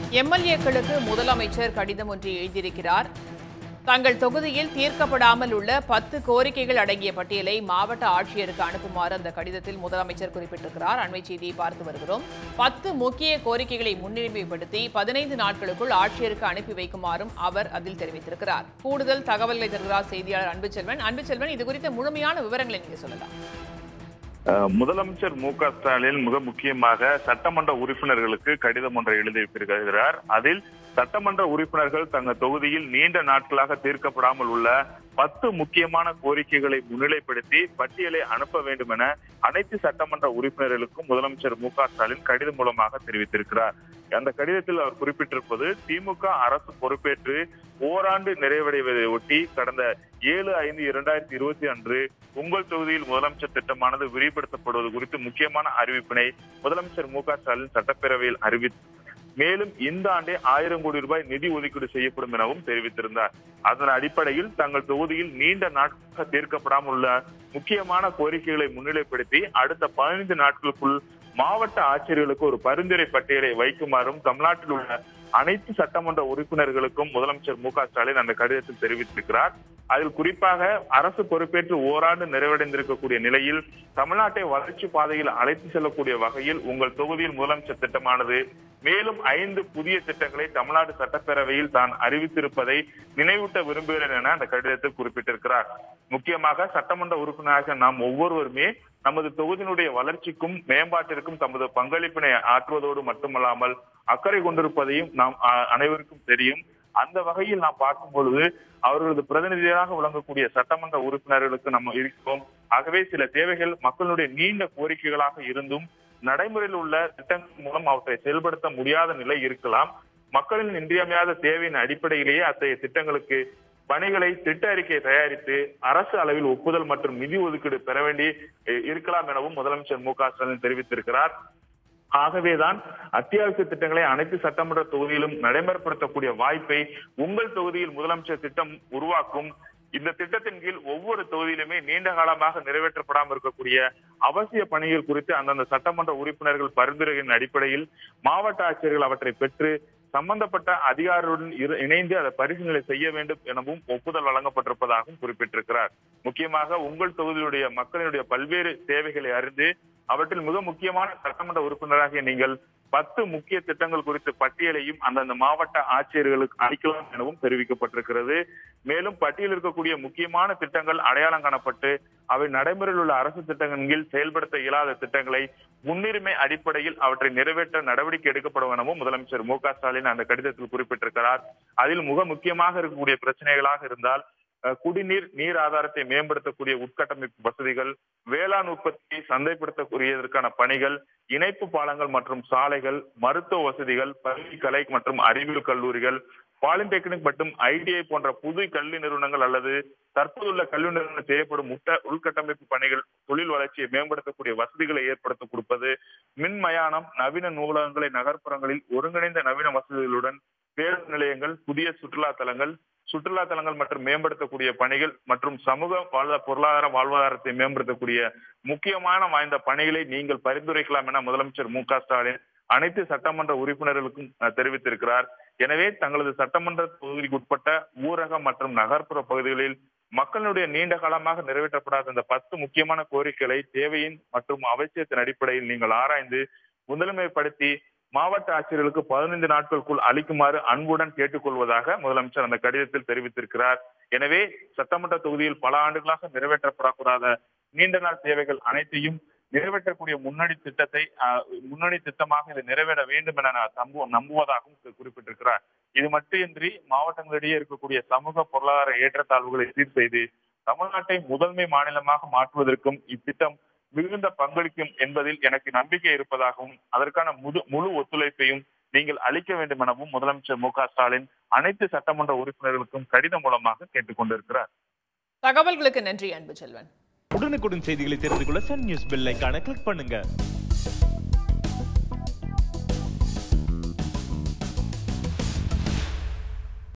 எம்எல்ஏக்களுக்கு முதலமைச்சர் கடிதம் ஒன்று எழுதியிருக்கிறார் தங்கள் தொகுதியில் தீர்க்கப்படாமல் உள்ள பத்து கோரிக்கைகள் அடங்கிய பட்டியலை மாவட்ட ஆட்சியருக்கு அனுப்புமாறு அந்த கடிதத்தில் முதலமைச்சர் குறிப்பிட்டிருக்கிறார் அண்மை செய்தியை பார்த்து வருகிறோம் பத்து முக்கிய கோரிக்கைகளை முன்னுரிமைப்படுத்தி பதினைந்து நாட்களுக்குள் ஆட்சியருக்கு அனுப்பி வைக்குமாறும் அவர் அதில் தெரிவித்திருக்கிறார் கூடுதல் தகவல்களை தருகிறார் செய்தியாளர் அன்புச்செல்வன் அன்புச்செல்வன் இது குறித்த முழுமையான விவரங்களை நீங்க சொல்லலாம் அஹ் முதலமைச்சர் மு க ஸ்டாலின் மிக முக்கியமாக சட்டமன்ற உறுப்பினர்களுக்கு கடிதம் ஒன்றை எழுதியிருக்கிறார் அதில் சட்டமன்ற உறுப்பினர்கள் தங்கள் தொகுதியில் நீண்ட நாட்களாக தீர்க்கப்படாமல் உள்ள பத்து முக்கியமான கோரிக்கைகளை முன்னிலைப்படுத்தி பட்டியலை அனுப்ப வேண்டும் என அனைத்து சட்டமன்ற உறுப்பினர்களுக்கும் முதலமைச்சர் மு க ஸ்டாலின் கடிதம் மூலமாக தெரிவித்திருக்கிறார் அந்த கடிதத்தில் அவர் குறிப்பிட்டிருப்பது திமுக அரசு பொறுப்பேற்று ஓராண்டு நிறைவடைவதை ஒட்டி கடந்த ஏழு ஐந்து இரண்டாயிரத்தி இருபத்தி அன்று உங்கள் தொகுதியில் முதலமைச்சர் திட்டமானது விரிவுபடுத்தப்படுவது குறித்து முக்கியமான அறிவிப்பினை முதலமைச்சர் மு க ஸ்டாலின் சட்டப்பேரவையில் அறிவி மேலும் இந்த ஆண்டே ஆயிரம் கோடி ரூபாய் நிதி ஒதுக்கீடு செய்யப்படும் எனவும் தெரிவித்திருந்தார் அதன் அடிப்படையில் தங்கள் தொகுதியில் நீண்ட நாட்களாக தீர்க்கப்படாமல் உள்ள முக்கியமான கோரிக்கைகளை முன்னிலைப்படுத்தி அடுத்த பதினைந்து நாட்களுக்குள் மாவட்ட ஆட்சியர்களுக்கு ஒரு பரிந்துரை பட்டியலை வைக்குமாறும் தமிழ்நாட்டில் உள்ள அனைத்து சட்டமன்ற உறுப்பினர்களுக்கும் முதலமைச்சர் மு க ஸ்டாலின் அந்த கடிதத்தில் தெரிவித்திருக்கிறார் அதில் குறிப்பாக அரசு பொறுப்பேற்று ஓராண்டு நிறைவடைந்திருக்கக்கூடிய நிலையில் தமிழ்நாட்டை வளர்ச்சி பாதையில் அழைத்து செல்லக்கூடிய வகையில் உங்கள் தொகுதியில் முதலமைச்சர் திட்டமானது மேலும் ஐந்து புதிய திட்டங்களை தமிழ்நாடு சட்டப்பேரவையில் தான் அறிவித்திருப்பதை நினைவூட்ட விரும்புகிறேன் என அந்த கடிதத்தில் குறிப்பிட்டிருக்கிறார் முக்கியமாக சட்டமன்ற உறுப்பினராக நாம் ஒவ்வொருவருமே நமது தொகுதியினுடைய வளர்ச்சிக்கும் மேம்பாட்டிற்கும் தமது பங்களிப்பினை ஆற்றுவதோடு மட்டுமல்லாமல் அக்கறை கொண்டிருப்பதையும் நாம் அ- அனைவருக்கும் தெரியும் அந்த வகையில் நாம் பார்க்கும் பொழுது அவர்களது பிரதிநிதியாக விளங்கக்கூடிய சட்டமன்ற உறுப்பினர்களுக்கு நம்ம இருக்கிறோம் ஆகவே சில தேவைகள் மக்களுடைய நீண்ட கோரிக்கைகளாக இருந்தும் நடைமுறையில் உள்ள திட்டங்கள் மூலம் அவற்றை செயல்படுத்த முடியாத நிலை இருக்கலாம் மக்களின் இன்றியமையாத தேவையின் அடிப்படையிலேயே அத்தகைய திட்டங்களுக்கு பணிகளை திட்ட அறிக்கையை தயாரித்து அரசு அளவில் ஒப்புதல் மற்றும் நிதி ஒதுக்கீடு பெற வேண்டி அஹ், இருக்கலாம் எனவும் முதலமைச்சர் மு க ஸ்டாலின் தெரிவித்திருக்கிறார் ஆகவேதான் அத்தியாவசிய திட்டங்களை அனைத்து சட்டமன்ற தொகுதியிலும் நடைமுறைப்படுத்தக்கூடிய வாய்ப்பை உங்கள் தொகுதியில் முதலமைச்சர் திட்டம் உருவாக்கும் இந்த திட்டத்தின் கீழ் ஒவ்வொரு தொகுதியிலுமே நீண்ட காலமாக நிறைவேற்றப்படாமல் இருக்கக்கூடிய அவசிய பணிகள் குறித்து அந்தந்த சட்டமன்ற உறுப்பினர்கள் பரிந்துரைகளின் அடிப்படையில் மாவட்ட ஆட்சியர்கள் அவற்றை பெற்று சம்பந்தப்பட்ட அதிகாரிகளுடன் இரு- இணைந்து அதை பரிசீலனை செய்ய வேண்டும் எனவும் ஒப்புதல் வழங்கப்பட்டிருப்பதாகவும் குறிப்பிட்டிருக்கிறார் முக்கியமாக உங்கள் தொகுதியுடைய மக்களினுடைய பல்வேறு தேவைகளை அறிந்து அவற்றில் மிக முக்கியமான சட்டமன்ற உறுப்பினராகிய நீங்கள் பத்து முக்கிய திட்டங்கள் குறித்த பட்டியலையும் அந்தந்த மாவட்ட ஆட்சியர்களுக்கு அளிக்கலாம் எனவும் தெரிவிக்கப்பட்டிருக்கிறது மேலும் பட்டியலில் இருக்கக்கூடிய முக்கியமான திட்டங்கள் அடையாளம் காணப்பட்டு அவை நடைமுறையில் உள்ள அரசு திட்டங்களின் கீழ் செயல்படுத்த இயலாத திட்டங்களை முன்னுரிமை அடிப்படையில் அவற்றை நிறைவேற்ற நடவடிக்கை எடுக்கப்படும் எனவும் முதலமைச்சர் மு க ஸ்டாலின் அந்த கடிதத்தில் குறிப்பிட்டிருக்கிறார் அதில் மிக முக்கியமாக இருக்கக்கூடிய பிரச்சனைகளாக இருந்தால் அஹ், குடிநீர் நீர் ஆதாரத்தை மேம்படுத்தக்கூடிய உட்கட்டமைப்பு வசதிகள் வேளாண் உற்பத்தியை சந்தைப்படுத்தக்கூடியதற்கான பணிகள் இணைப்பு பாலங்கள் மற்றும் சாலைகள் மருத்துவ வசதிகள் பள்ளி கலை மற்றும் அறிவியல் கல்லூரிகள் பாலிடெக்னிக் மற்றும் ஐடிஐ போன்ற புது கல்வி நிறுவனங்கள் அல்லது தற்போதுள்ள கல்வி நிறுவனம் செய்யப்படும் முட்ட உள்கட்டமைப்பு பணிகள் தொழில் வளர்ச்சியை மேம்படுத்தக்கூடிய வசதிகளை ஏற்படுத்த கொடுப்பது மின் மயானம் நவீன நூலகங்களை நகர்ப்புறங்களில் ஒருங்கிணைந்த நவீன வசதிகளுடன் பேருந்து நிலையங்கள் புதிய சுற்றுலா தலங்கள் சுற்றுலா தலங்கள் மற்றும் மேம்படுத்தக்கூடிய பணிகள் மற்றும் சமூக வாழ்வா பொருளாதார வாழ்வாதாரத்தை மேம்படுத்தக்கூடிய முக்கியமான வாய்ந்த பணிகளை நீங்கள் பரிந்துரைக்கலாம் என முதலமைச்சர் மு க ஸ்டாலின் அனைத்து சட்டமன்ற உறுப்பினர்களுக்கும் அஹ், தெரிவித்திருக்கிறார் எனவே தங்களது சட்டமன்ற தொகுதிக்கு உட்பட்ட ஊரக மற்றும் நகர்ப்புற பகுதிகளில் மக்களுடைய நீண்ட காலமாக நிறைவேற்றப்படாத இந்த பத்து முக்கியமான கோரிக்கைகளை தேவையின் மற்றும் அவசியத்தின் அடிப்படையில் நீங்கள் ஆராய்ந்து முதன்மைப்படுத்தி மாவட்ட ஆட்சியர்களுக்கு பதினைந்து நாட்களுக்குள் அளிக்குமாறு அன்புடன் கேட்டுக்கொள்வதாக முதலமைச்சர் அந்த கடிதத்தில் தெரிவித்திருக்கிறார் எனவே சட்டமன்ற தொகுதியில் பல ஆண்டுகளாக நிறைவேற்றப்படக்கூடாத நீண்ட நாள் தேவைகள் அனைத்தையும் நிறைவேற்றக்கூடிய முன்னணி திட்டத்தை ஆஹ், முன்னணி திட்டமாக இது நிறைவேற வேண்டும் என நான் நம்பு நம்புவதாகவும் கு- குறிப்பிட்டிருக்கிறார் இது மட்டுமின்றி மாவட்டங்களிடையே இருக்கக்கூடிய சமூக பொருளாதார ஏற்றத்தாழ்வுகளை சீர் செய்து தமிழ்நாட்டை முதன்மை மாநிலமாக மாற்றுவதற்கும் இத்திட்டம் மிகுந்த பங்களிக்கும் என்பதில் எனக்கு நம்பிக்கை இருப்பதாகவும் அதற்கான முழு முழு ஒத்துழைப்பையும் நீங்கள் அளிக்க வேண்டும் எனவும் முதலமைச்சர் மு க ஸ்டாலின் அனைத்து சட்டமன்ற உறுப்பினர்களுக்கும் கடிதம் மூலமாக கேட்டுக்கொண்டிருக்கிறார் தகவல்களுக்கு நன்றி அன்புச்செல்வன் உடனுக்குடன் செய்திகளை தெரிந்து கொள்ள சன் நியூஸ் பெல் ஐகானை கிளிக் பண்ணுங்க